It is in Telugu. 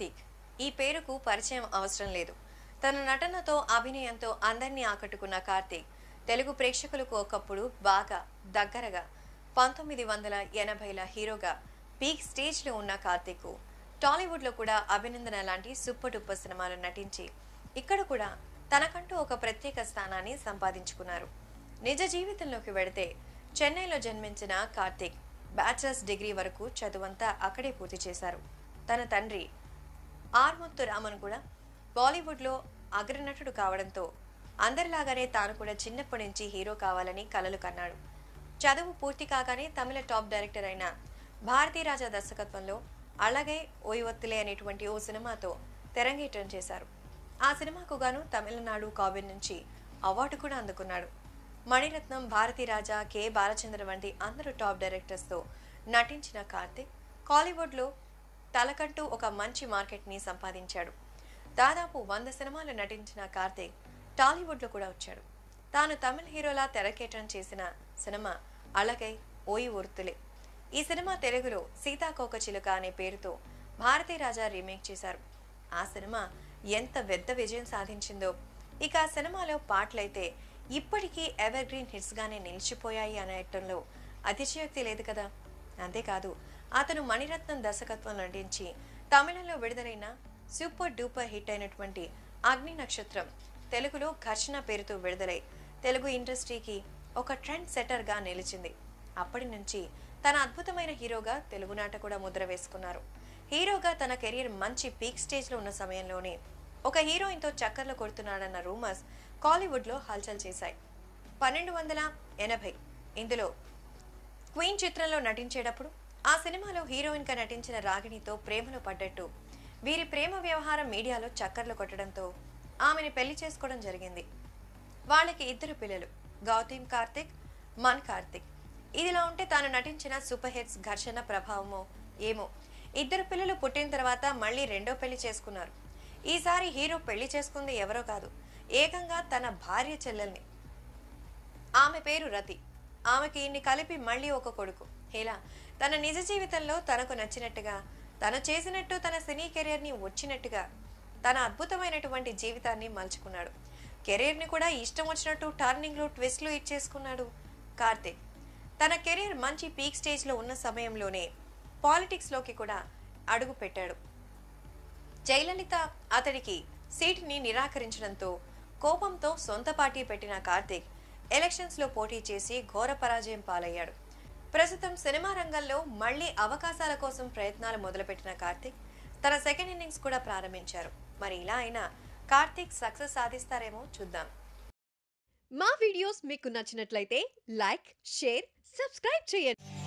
కార్తీక్ ఈ పేరుకు పరిచయం అవసరం లేదు తన నటనతో అభినయంతో అందరినీ ఆకట్టుకున్న కార్తీక్ తెలుగు ప్రేక్షకులకు ఒకప్పుడు బాగా దగ్గరగా పంతొమ్మిది వందల ఎనభైల హీరోగా పీక్ స్టేజ్లో ఉన్న కార్తీక్ టాలీవుడ్లో కూడా అభినందన లాంటి సూపర్ డూపర్ సినిమాలు నటించి ఇక్కడ కూడా తనకంటూ ఒక ప్రత్యేక స్థానాన్ని సంపాదించుకున్నారు నిజ జీవితంలోకి వెడితే చెన్నైలో జన్మించిన కార్తీక్ బ్యాచిలర్స్ డిగ్రీ వరకు చదువంతా అక్కడే పూర్తి చేశారు తన తండ్రి ఆర్ముత్తు రామన్ కూడా బాలీవుడ్లో అగ్రనటుడు కావడంతో అందరిలాగానే తాను కూడా చిన్నప్పటి నుంచి హీరో కావాలని కలలు కన్నాడు చదువు పూర్తి కాగానే తమిళ టాప్ డైరెక్టర్ అయిన భారతీరాజా దర్శకత్వంలో అలాగే ఓయవత్తులే అనేటువంటి ఓ సినిమాతో తెరంగేట్రం చేశారు ఆ సినిమాకు గాను తమిళనాడు కావ్యం నుంచి అవార్డు కూడా అందుకున్నాడు మణిరత్నం భారతీరాజా కె బాలచంద్ర వంటి అందరూ టాప్ డైరెక్టర్స్తో నటించిన కార్తిక్ కాలీవుడ్లో తలకంటూ ఒక మంచి మార్కెట్ని సంపాదించాడు దాదాపు వంద సినిమాలు నటించిన కార్తీక్ టాలీవుడ్లో కూడా వచ్చాడు తాను తమిళ హీరోలా తెరకేటం చేసిన సినిమా అలగై ఓయి ఉర్తులే ఈ సినిమా తెలుగులో సీతాకోక చిలుక అనే పేరుతో భారతీ రాజా రీమేక్ చేశారు ఆ సినిమా ఎంత పెద్ద విజయం సాధించిందో ఇక ఆ సినిమాలో పాటలైతే ఇప్పటికీ ఎవర్ గ్రీన్ హిట్స్ గానే నిలిచిపోయాయి అనేటంలో అతిశయోక్తి లేదు కదా అంతేకాదు అతను మణిరత్నం దర్శకత్వం నటించి తమిళంలో విడుదలైన సూపర్ డూపర్ హిట్ అయినటువంటి అగ్ని నక్షత్రం తెలుగులో ఘర్షణ పేరుతో విడుదలై తెలుగు ఇండస్ట్రీకి ఒక ట్రెండ్ సెటర్గా నిలిచింది అప్పటి నుంచి తన అద్భుతమైన హీరోగా తెలుగునాట కూడా ముద్ర వేసుకున్నారు హీరోగా తన కెరీర్ మంచి పీక్ స్టేజ్లో ఉన్న సమయంలోనే ఒక హీరోయిన్తో చక్కర్లు కొడుతున్నాడన్న రూమర్స్ కాలీవుడ్లో హల్చల్ చేశాయి పన్నెండు వందల ఎనభై ఇందులో క్వీన్ చిత్రంలో నటించేటప్పుడు ఆ సినిమాలో హీరోయిన్ గా నటించిన రాగిణితో ప్రేమలో పడ్డట్టు వీరి ప్రేమ వ్యవహారం మీడియాలో చక్కర్లు కొట్టడంతో ఆమెని పెళ్లి చేసుకోవడం జరిగింది వాళ్ళకి ఇద్దరు పిల్లలు గౌతమ్ కార్తిక్ మన్ కార్తిక్ ఇదిలా ఉంటే తాను నటించిన సూపర్ హిట్స్ ఘర్షణ ప్రభావమో ఏమో ఇద్దరు పిల్లలు పుట్టిన తర్వాత మళ్ళీ రెండో పెళ్లి చేసుకున్నారు ఈసారి హీరో పెళ్లి చేసుకుంది ఎవరో కాదు ఏకంగా తన భార్య చెల్లెల్ని ఆమె పేరు రతి ఆమెకి ఇన్ని కలిపి మళ్ళీ ఒక కొడుకు ఇలా తన నిజ జీవితంలో తనకు నచ్చినట్టుగా తను చేసినట్టు తన సినీ కెరీర్ని వచ్చినట్టుగా తన అద్భుతమైనటువంటి జీవితాన్ని మలుచుకున్నాడు కెరీర్ని కూడా ఇష్టం వచ్చినట్టు టర్నింగ్లు ట్విస్ట్లు ఇచ్చేసుకున్నాడు కార్తిక్ తన కెరీర్ మంచి పీక్ స్టేజ్లో ఉన్న సమయంలోనే పాలిటిక్స్లోకి కూడా అడుగు పెట్టాడు జయలలిత అతడికి సీటుని నిరాకరించడంతో కోపంతో సొంత పార్టీ పెట్టిన కార్తీక్ ఎలక్షన్స్ లో పోటీ చేసి ఘోర పరాజయం పాలయ్యాడు ప్రస్తుతం సినిమా రంగంలో మళ్లీ అవకాశాల కోసం ప్రయత్నాలు మొదలుపెట్టిన కార్తీక్ తన సెకండ్ ఇన్నింగ్స్ కూడా ప్రారంభించారు మరి ఇలా అయినా కార్తీక్ సక్సెస్ సాధిస్తారేమో చూద్దాం మా వీడియోస్ మీకు నచ్చినట్లయితే లైక్ షేర్ సబ్స్క్రైబ్ చేయండి